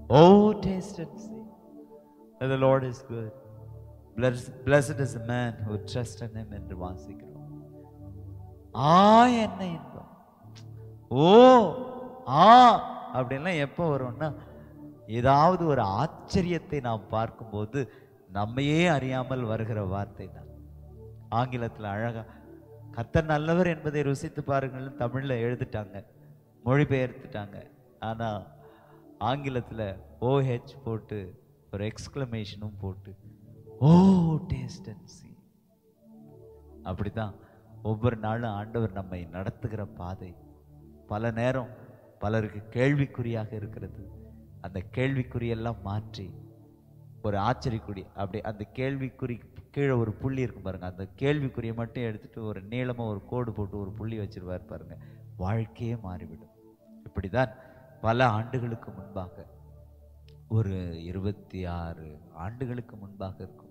Oh, taste and see that the Lord is good. Blessed, blessed is the man who trusts in him என்று வாசிக்கிறோம் ஆ என்ன இன்பம் ஓ ஆ அப்படின்லாம் எப்போ வரும்னா ஏதாவது ஒரு ஆச்சரியத்தை நாம் பார்க்கும்போது நம்மையே அறியாமல் வருகிற வார்த்தை தான் ஆங்கிலத்தில் அழகா கர்த்தர் நல்லவர் என்பதை ருசித்து பாருங்கள்னு தமிழில் எழுதிட்டாங்க மொழிபெயர்த்துட்டாங்க ஆனா ஆங்கிலத்துல ஓஹெச் போட்டு ஒரு எக்ஸ்கிளமேஷனும் போட்டு ஓ டேஸ்ட் அண்ட் சி அப்படிதான் ஒவ்வொரு நாளும் ஆண்டவர் நம்மை நடத்துகிற பாதை பல நேரம் பலருக்கு கேள்விக்குறியாக இருக்கிறது அந்த கேள்விக்குறியெல்லாம் மாற்றி ஒரு ஆச்சரியக்குறி அப்படி அந்த கேள்விக்குறி கீழே ஒரு புள்ளி இருக்கும் பாருங்க அந்த கேள்விக்குறியை மட்டும் எடுத்துட்டு ஒரு நீளமா ஒரு கோடு போட்டு ஒரு புள்ளி வச்சிருவார் பாருங்க வாழ்க்கையே மாறிவிடும் இப்படிதான் பல ஆண்டுகளுக்கு முன்பாக ஒரு இருபத்தி ஆறு ஆண்டுகளுக்கு முன்பாக இருக்கும்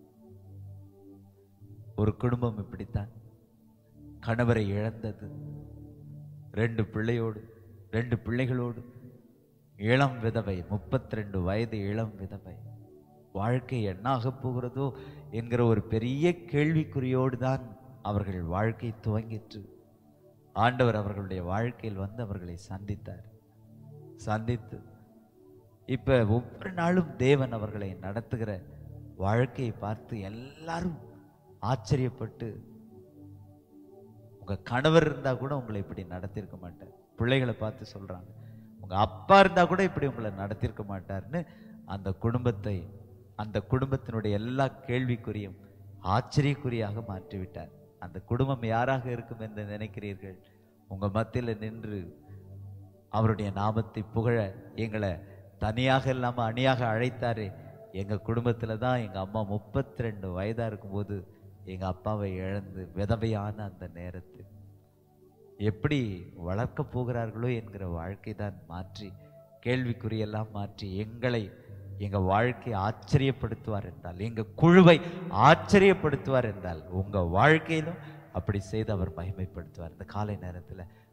ஒரு குடும்பம் இப்படித்தான் கணவரை இழந்தது ரெண்டு பிள்ளையோடு ரெண்டு பிள்ளைகளோடு இளம் விதவை முப்பத்தி ரெண்டு வயது இளம் விதவை வாழ்க்கை என்னாக போகிறதோ என்கிற ஒரு பெரிய கேள்விக்குறியோடு தான் அவர்கள் வாழ்க்கை துவங்கிற்று ஆண்டவர் அவர்களுடைய வாழ்க்கையில் வந்து அவர்களை சந்தித்தார் சந்தித்து இப்ப ஒவ்வொரு நாளும் தேவன் அவர்களை நடத்துகிற வாழ்க்கையை பார்த்து எல்லாரும் ஆச்சரியப்பட்டு உங்க கணவர் இருந்தா கூட உங்களை இப்படி நடத்தியிருக்க மாட்டார் பிள்ளைகளை பார்த்து சொல்றாங்க உங்க அப்பா இருந்தா கூட இப்படி உங்களை நடத்தியிருக்க மாட்டார்னு அந்த குடும்பத்தை அந்த குடும்பத்தினுடைய எல்லா கேள்விக்குறியும் ஆச்சரியக்குறியாக மாற்றிவிட்டார் அந்த குடும்பம் யாராக இருக்கும் என்று நினைக்கிறீர்கள் உங்க மத்தியில் நின்று அவருடைய நாமத்தை புகழ எங்களை தனியாக இல்லாம அணியாக அழைத்தாரு எங்க குடும்பத்துல தான் எங்க அம்மா முப்பத்தி ரெண்டு வயதா இருக்கும்போது எங்க அப்பாவை இழந்து விதவையான அந்த நேரத்தில் எப்படி வளர்க்க போகிறார்களோ என்கிற வாழ்க்கை தான் மாற்றி கேள்விக்குறியெல்லாம் மாற்றி எங்களை எங்க வாழ்க்கையை ஆச்சரியப்படுத்துவார் என்றால் எங்க குழுவை ஆச்சரியப்படுத்துவார் என்றால் உங்க வாழ்க்கையிலும் அப்படி செய்து அவர் மகிமைப்படுத்துவார் இந்த காலை நேரத்துல